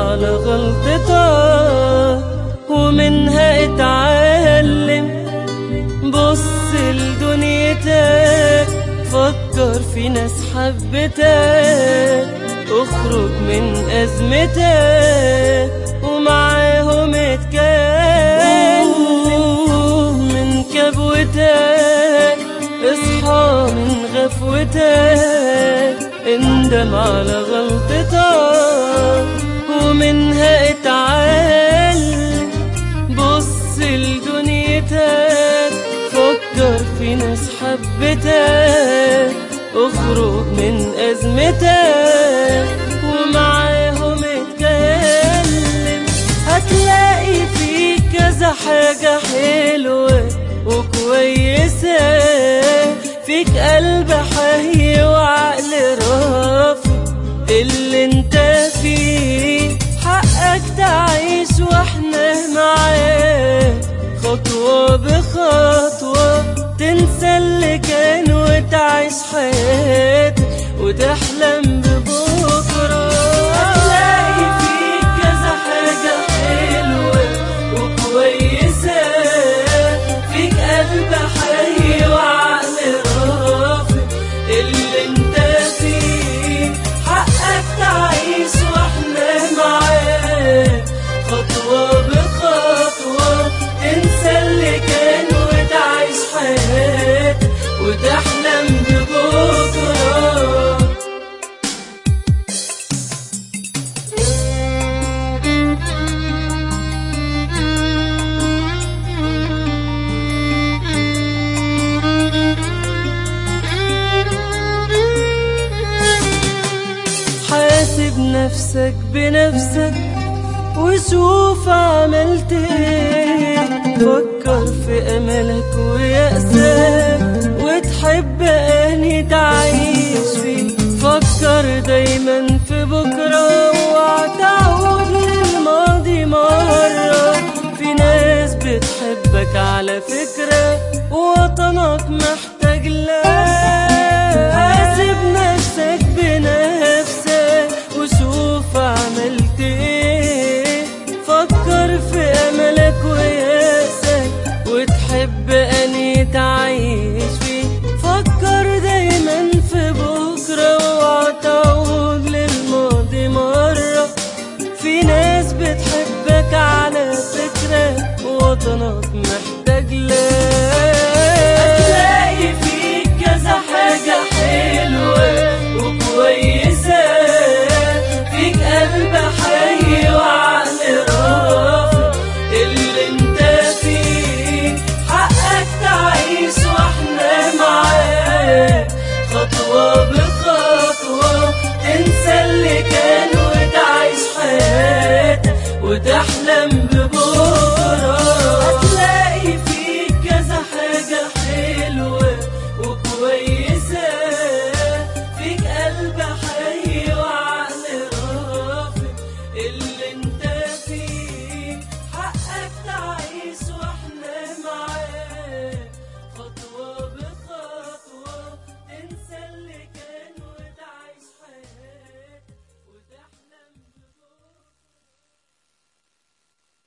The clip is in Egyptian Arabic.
على غلطتك ومنها اتعلم بص لدنيتك فكر في ناس حبتك اخرج من ازمتك ومعاهم اتكلم من كبوتك اصحى من غفوتك اندم على غلطتك ومنها اتعلم بص لدنيتك فكر في ناس حبتك اخرج من ازمتك ومعاهم اتكلم هتلاقي فيك كذا حاجة حلوة وكويسة فيك قلب حي وعقل رافض اللي انت فيه حقك تعيش واحنا معاك خطوة بخطوة تنسى اللي كان وتعيش حياتك وتحلم ببكرة هتلاقي فيك كذا حاجة حلوة وكويسة فيك قلب حي وعقل رافض اللي انت فيه حقك تعيش واحنا معاك خطوة بخطوة تنسى اللي كان وتعيش حياتك وتحلم ببكرة حاسب نفسك بنفسك وشوف عملت ايه فكر في املك ويأسك وتحب اني تعيش فيه فكر دايما في بكرة واعتعود للماضي مرة في ناس بتحبك على فكرة وطنك محتاج لك حاسب نفسك بنفسك وشوف عملت ايه فكر في املك ويأسك وتحب اني تعيش فيه فكر دايما في بكرة واعتعود للماضي مرة في ناس بتحبك على فكرة وطنك محتاج لك هتلاقي فيك كذا حاجة حلوة وكويسة فيك قلب حي وعقل رافض اللي انت فيه حقك تعيش واحنا معاك خطوة بخطوة تنسى اللي كان وتعيش حياتك وتحلم ببكرة